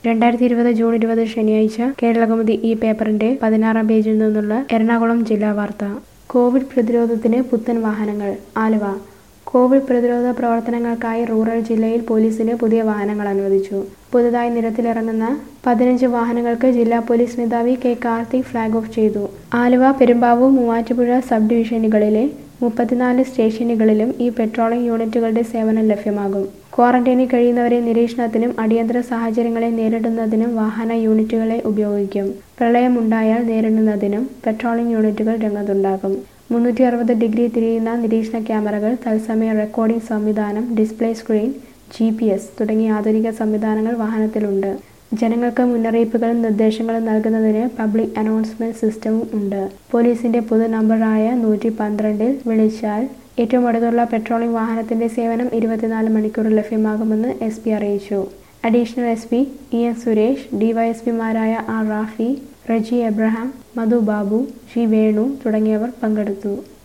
രണ്ടായിരത്തി ഇരുപത് ജൂൺ ഇരുപത് ശനിയാഴ്ച കേരളകൗമുദി ഈ പേപ്പറിന്റെ പതിനാറാം പേജിൽ നിന്നുള്ള എറണാകുളം ജില്ലാ വാർത്ത കോവിഡ് പ്രതിരോധത്തിന് പുത്തൻ വാഹനങ്ങൾ ആലുവ കോവിഡ് പ്രതിരോധ പ്രവർത്തനങ്ങൾക്കായി റൂറൽ ജില്ലയിൽ പോലീസിന് പുതിയ വാഹനങ്ങൾ അനുവദിച്ചു പുതുതായി നിരത്തിലിറങ്ങുന്ന പതിനഞ്ച് വാഹനങ്ങൾക്ക് ജില്ലാ പോലീസ് മേധാവി കെ കാർത്തിക് ഫ്ളാഗ് ഓഫ് ചെയ്തു ആലുവ പെരുമ്പാവൂർ മൂവാറ്റുപുഴ സബ് ഡിവിഷനുകളിലെ മുപ്പത്തിനാല് സ്റ്റേഷനുകളിലും ഈ പെട്രോളിംഗ് യൂണിറ്റുകളുടെ സേവനം ലഭ്യമാകും ക്വാറന്റൈനിൽ കഴിയുന്നവരെ നിരീക്ഷണത്തിനും അടിയന്തര സാഹചര്യങ്ങളെ നേരിടുന്നതിനും വാഹന യൂണിറ്റുകളെ ഉപയോഗിക്കും പ്രളയമുണ്ടായാൽ നേരിടുന്നതിനും പെട്രോളിംഗ് യൂണിറ്റുകൾ രംഗത്തുണ്ടാകും മുന്നൂറ്റി അറുപത് ഡിഗ്രി തിരിയുന്ന നിരീക്ഷണ ക്യാമറകൾ തത്സമയ റെക്കോർഡിംഗ് സംവിധാനം display screen G P S തുടങ്ങിയ ആധുനിക സംവിധാനങ്ങൾ വാഹനത്തിലുണ്ട് ജനങ്ങൾക്ക് മുന്നറിയിപ്പുകളും നിർദ്ദേശങ്ങളും നൽകുന്നതിന് പബ്ലിക് അനൗൺസ്മെന്റ് സിസ്റ്റവും ഉണ്ട് പോലീസിന്റെ പൊതു നമ്പറായ നൂറ്റി പന്ത്രണ്ടിൽ വിളിച്ചാൽ ഏറ്റവും അടുത്തുള്ള പെട്രോളിംഗ് വാഹനത്തിന്റെ സേവനം ഇരുപത്തിനാല് മണിക്കൂർ ലഭ്യമാകുമെന്ന് എസ് പി അറിയിച്ചു additional S P E S Suresh ഡിവൈഎസ്പിമാരായ ആർ റാഫി റജി എബ്രഹാം മധു ബാബു ജി വേണു തുടങ്ങിയവർ പങ്കെടുത്തു